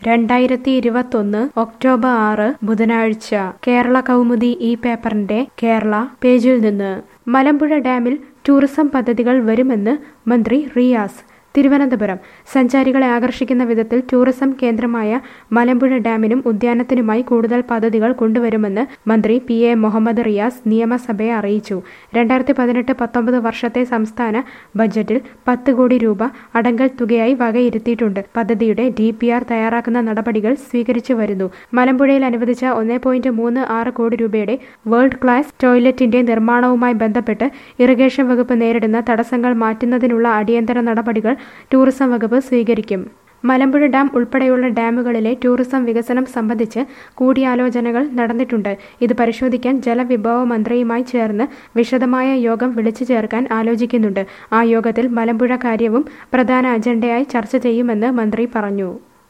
രണ്ടായിരത്തി ഇരുപത്തൊന്ന് ഒക്ടോബർ ആറ് ബുധനാഴ്ച കേരള കൗമുദി ഈ പേപ്പറിന്റെ കേരള പേജിൽ നിന്ന് മലമ്പുഴ ഡാമിൽ ടൂറിസം പദ്ധതികൾ വരുമെന്ന് മന്ത്രി റിയാസ് തിരുവനന്തപുരം സഞ്ചാരികളെ ആകർഷിക്കുന്ന വിധത്തിൽ ടൂറിസം കേന്ദ്രമായ മലമ്പുഴ ഡാമിനും ഉദ്യാനത്തിനുമായി കൂടുതൽ പദ്ധതികൾ കൊണ്ടുവരുമെന്ന് മന്ത്രി പി എ മുഹമ്മദ് റിയാസ് നിയമസഭയെ അറിയിച്ചു രണ്ടായിരത്തി പതിനെട്ട് പത്തൊമ്പത് വർഷത്തെ സംസ്ഥാന ബജറ്റിൽ പത്ത് കോടി രൂപ അടങ്കൽ തുകയായി വകയിരുത്തിയിട്ടുണ്ട് പദ്ധതിയുടെ ഡി പി ആർ തയ്യാറാക്കുന്ന നടപടികൾ സ്വീകരിച്ചു വരുന്നു മലമ്പുഴയിൽ അനുവദിച്ച ഒന്നേ പോയിന്റ് മൂന്ന് ആറ് കോടി രൂപയുടെ വേൾഡ് ക്ലാസ് ടോയ്ലറ്റിന്റെ നിർമ്മാണവുമായി ബന്ധപ്പെട്ട് ഇറിഗേഷൻ വകുപ്പ് നേരിടുന്ന തടസ്സങ്ങൾ മാറ്റുന്നതിനുള്ള അടിയന്തര നടപടികൾ ടൂറിസം വകുപ്പ് സ്വീകരിക്കും മലമ്പുഴ ഡാം ഉൾപ്പെടെയുള്ള ഡാമുകളിലെ ടൂറിസം വികസനം സംബന്ധിച്ച് കൂടിയാലോചനകൾ നടന്നിട്ടുണ്ട് ഇത് പരിശോധിക്കാൻ ജലവിഭവ മന്ത്രിയുമായി ചേർന്ന് വിശദമായ യോഗം വിളിച്ചു ചേർക്കാൻ ആലോചിക്കുന്നുണ്ട് ആ യോഗത്തിൽ മലമ്പുഴ കാര്യവും പ്രധാന അജണ്ടയായി ചർച്ച ചെയ്യുമെന്ന് മന്ത്രി പറഞ്ഞു